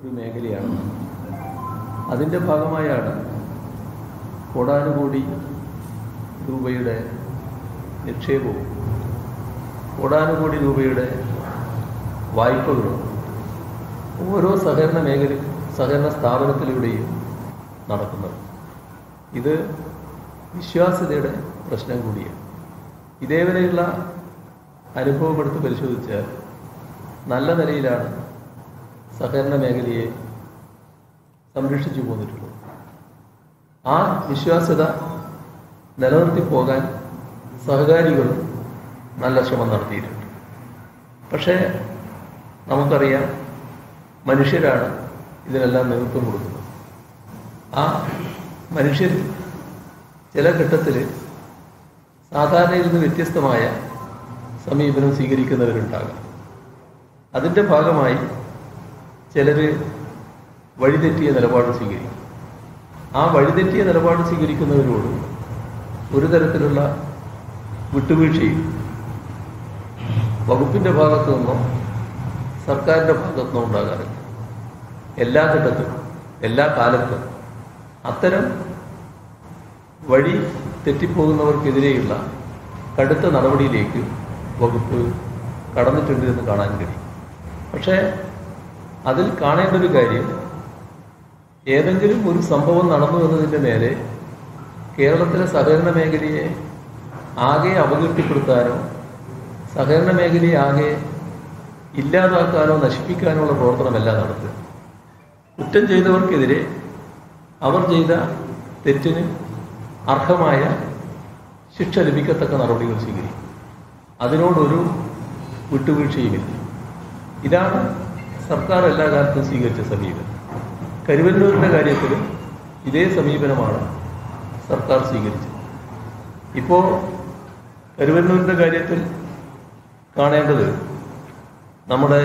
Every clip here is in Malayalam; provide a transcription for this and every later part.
ഒരു മേഖലയാണ് അതിൻ്റെ ഭാഗമായാണ് കോടാനുകോടി രൂപയുടെ നിക്ഷേപവും കോടാനുകോടി രൂപയുടെ വായ്പകളും ഓരോ സഹകരണ മേഖല സഹകരണ സ്ഥാപനത്തിലൂടെയും നടക്കുന്നത് ഇത് വിശ്വാസ്യതയുടെ പ്രശ്നം കൂടിയാണ് ഇതേവരെയുള്ള അനുഭവം എടുത്ത് പരിശോധിച്ചാൽ നല്ല നിലയിലാണ് സഹകരണ മേഖലയെ സംരക്ഷിച്ചു പോന്നിട്ടുള്ളത് ആ വിശ്വാസ്യത നിലനിർത്തി പോകാൻ സഹകാരികളും നല്ല ശ്രമം നടത്തിയിട്ടുണ്ട് പക്ഷേ നമുക്കറിയാം മനുഷ്യരാണ് ഇതിനെല്ലാം നേതൃത്വം കൊടുക്കുന്നത് ആ മനുഷ്യർ ചില ഘട്ടത്തിൽ സാധാരണയിൽ നിന്ന് വ്യത്യസ്തമായ സമീപനം സ്വീകരിക്കുന്നവരുണ്ടാകാം അതിൻ്റെ ഭാഗമായി ചിലർ വഴിതെറ്റിയ നിലപാട് സ്വീകരിക്കും ആ വഴിതെറ്റിയ നിലപാട് സ്വീകരിക്കുന്നവരോട് ഒരു തരത്തിലുള്ള വിട്ടുവീഴ്ചയും വകുപ്പിൻ്റെ ഭാഗത്തു നിന്നോ സർക്കാരിൻ്റെ ഭാഗത്തു നിന്നോ ഉണ്ടാകാറില്ല എല്ലാ ഘട്ടത്തിലും എല്ലാ കാലത്തും അത്തരം വഴി തെറ്റിപ്പോകുന്നവർക്കെതിരെയുള്ള കടുത്ത നടപടിയിലേക്ക് വകുപ്പ് കടന്നിട്ടുണ്ട് എന്ന് കാണാൻ കഴിയും പക്ഷേ അതിൽ കാണേണ്ട ഒരു കാര്യം ഏതെങ്കിലും ഒരു സംഭവം നടന്നു എന്നതിൻ്റെ നേരെ കേരളത്തിലെ സഹകരണ മേഖലയെ ആകെ അപകീർത്തിപ്പെടുത്താനോ സഹകരണ മേഖലയെ ആകെ ഇല്ലാതാക്കാനോ നശിപ്പിക്കാനോ ഉള്ള പ്രവർത്തനമല്ല നടത്തുക കുറ്റം ചെയ്തവർക്കെതിരെ അവർ ചെയ്ത തെറ്റിന് അർഹമായ ശിക്ഷ ലഭിക്കത്തക്ക നടപടികൾ സ്വീകരിക്കും അതിനോടൊരു വിട്ടുവീഴ്ചയുമില്ല ഇതാണ് സർക്കാർ എല്ലാ കാലത്തും സ്വീകരിച്ച സമീപനം കരുവന്നൂരിൻ്റെ കാര്യത്തിലും ഇതേ സമീപനമാണ് സർക്കാർ സ്വീകരിച്ചത് ഇപ്പോൾ കരുവന്നൂരിൻ്റെ കാര്യത്തിൽ കാണേണ്ടത് നമ്മുടെ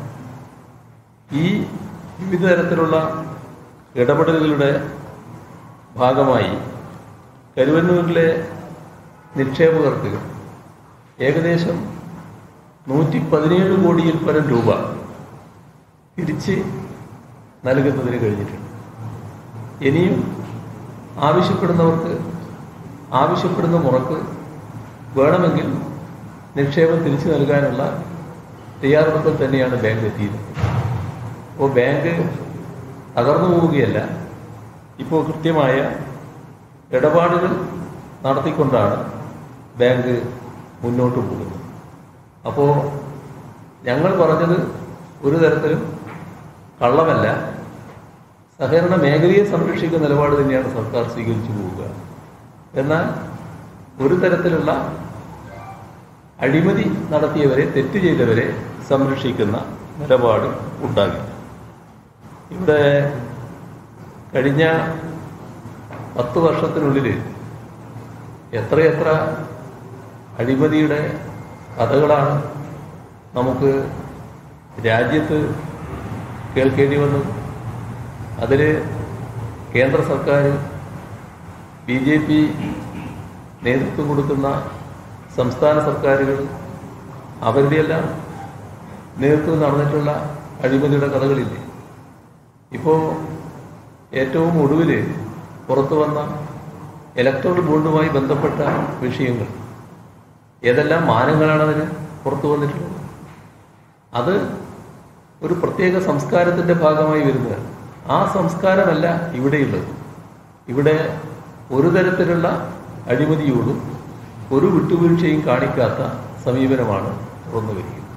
ഈ വിവിധ തരത്തിലുള്ള ഇടപെടലുകളുടെ ഭാഗമായി കരുവന്നൂരിലെ നിക്ഷേപകർക്ക് ഏകദേശം നൂറ്റി പതിനേഴ് കോടിയിൽ പരം രൂപ തിരിച്ച് നൽകുന്നതിന് കഴിഞ്ഞിട്ടുണ്ട് ഇനിയും ആവശ്യപ്പെടുന്നവർക്ക് ആവശ്യപ്പെടുന്ന മുറക്ക് വേണമെങ്കിൽ നിക്ഷേപം തിരിച്ചു നൽകാനുള്ള തയ്യാറെടുപ്പിൽ തന്നെയാണ് ബാങ്ക് എത്തിയത് അപ്പോൾ ബാങ്ക് തകർന്നു പോവുകയല്ല ഇപ്പോൾ കൃത്യമായ ഇടപാടുകൾ നടത്തിക്കൊണ്ടാണ് ബാങ്ക് മുന്നോട്ട് പോകുന്നത് അപ്പോൾ ഞങ്ങൾ പറഞ്ഞത് ഒരു തരത്തിലും കള്ളമല്ല സഹകരണ മേഖലയെ സംരക്ഷിക്കുന്ന നിലപാട് തന്നെയാണ് സർക്കാർ സ്വീകരിച്ചു പോവുക എന്നാൽ ഒരു തരത്തിലുള്ള അഴിമതി നടത്തിയവരെ തെറ്റ് ചെയ്തവരെ സംരക്ഷിക്കുന്ന നിലപാട് ഉണ്ടാകില്ല ഇവിടെ കഴിഞ്ഞ പത്ത് വർഷത്തിനുള്ളിൽ എത്രയെത്ര അഴിമതിയുടെ കഥകളാണ് നമുക്ക് രാജ്യത്ത് കേൾക്കേണ്ടി വന്നത് അതിൽ കേന്ദ്ര സർക്കാർ ബി ജെ പി നേതൃത്വം കൊടുക്കുന്ന സംസ്ഥാന സർക്കാരുകൾ അവരുടെയെല്ലാം നേതൃത്വം നടന്നിട്ടുള്ള അഴിമതിയുടെ കഥകളില്ലേ ഇപ്പോൾ ഏറ്റവും ഒടുവിൽ പുറത്തു വന്ന ഇലക്ട്രോണിക് ബോണ്ടുമായി ബന്ധപ്പെട്ട വിഷയങ്ങൾ ഏതെല്ലാം മാനങ്ങളാണ് അതിന് പുറത്തു വന്നിട്ടുള്ളത് അത് ഒരു പ്രത്യേക സംസ്കാരത്തിൻ്റെ ഭാഗമായി വരുന്നതാണ് ആ സംസ്കാരമല്ല ഇവിടെയുള്ളത് ഇവിടെ ഒരു തരത്തിലുള്ള അഴിമതിയോടും ഒരു വിട്ടുവീഴ്ചയും കാണിക്കാത്ത സമീപനമാണ് തുറന്നു വരിക